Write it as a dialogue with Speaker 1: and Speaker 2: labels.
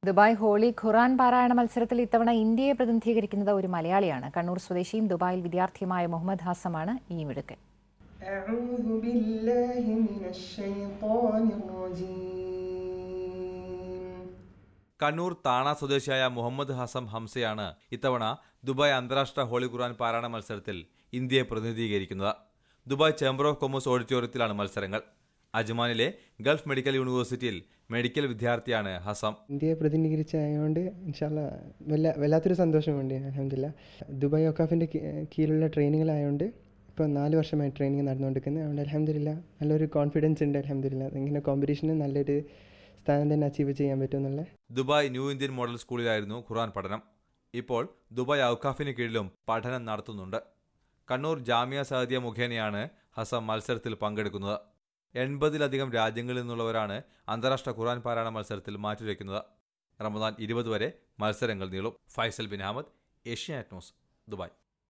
Speaker 1: Dubai holy ഖുറാൻ പാരായണ മത്സരത്തിൽ ഇത്തവണ ഇന്ത്യയെ പ്രതിനിധീകരിക്കുന്നത് ഒരു മലയാളിയാണ് കണ്ണൂർ സ്വദേശിയും ദുബായിൽ വിദ്യാർത്ഥിയുമായ മുഹമ്മദ് ഹാസമാണ് ഈ മിടുക്കൻ
Speaker 2: أعوذ بالله من الشيطان الرجيم
Speaker 3: കണ്ണൂർ താണ സ്വദേശിയായ മുഹമ്മദ് ഹസം ഹംസയാണ് ഇത്തവണ ദുബായ് അന്താരാഷ്ട്ര ഹോളി ഖുർആൻ പാരായണ മത്സരത്തിൽ ഇന്ത്യയെ പ്രതിനിധീകരിക്കുന്നത് ദുബായ് ചേംബർ ഓഫ് കൊമേഴ്സ് ഓഡിറ്റോറിയത്തിലാണ് മത്സരങ്ങൾ അജ്മാനിലെ ഗൾഫ് മെഡിക്കൽ യൂണിവേഴ്സിറ്റിയിൽ മെഡിക്കൽ വിദ്യാർത്ഥിയാണ് ഹസം
Speaker 2: ഇന്ത്യയെ പ്രതിനിധീകരിച്ചായതുകൊണ്ട് ഇൻഷാല്ല വല്ല വല്ലാത്തൊരു സന്തോഷമുണ്ട് അലഹമില്ല ദുബായ് ഒക്കാഫിൻ്റെ കീഴിലുള്ള ട്രെയിനിങ്ങിലായതുകൊണ്ട് ഇപ്പോൾ നാല് വർഷമായി ട്രെയിനിങ് നടന്നുകൊണ്ടിരിക്കുന്നത് അതുകൊണ്ട് അലഹമില്ല നല്ലൊരു കോൺഫിഡൻസ് ഉണ്ട് അലഹമില്ല ഇങ്ങനെ കോമ്പറ്റീഷന് നല്ലൊരു സ്ഥാനം തന്നെ അച്ചീവ് ചെയ്യാൻ പറ്റുമെന്നുള്ള
Speaker 3: ദുബായ് ന്യൂ ഇന്ത്യൻ മോഡൽ സ്കൂളിലായിരുന്നു ഖുർആൻ പഠനം ഇപ്പോൾ ദുബായ് ഔക്കാഫിന് കീഴിലും പഠനം നടത്തുന്നുണ്ട് കണ്ണൂർ ജാമിയ സഹദിയ മുഖേനയാണ് ഹസം മത്സരത്തിൽ പങ്കെടുക്കുന്നത് എൺപതിലധികം രാജ്യങ്ങളിൽ നിന്നുള്ളവരാണ് അന്താരാഷ്ട്ര ഖുർആൻ പാരായണ മത്സരത്തിൽ മാറ്റുരയ്ക്കുന്നത് റമദാൻ ഇരുപത് വരെ മത്സരങ്ങൾ നീളും ഫൈസൽ ബിൻ അഹമ്മദ് ഏഷ്യാനെറ്റ് ന്യൂസ് ദുബായ്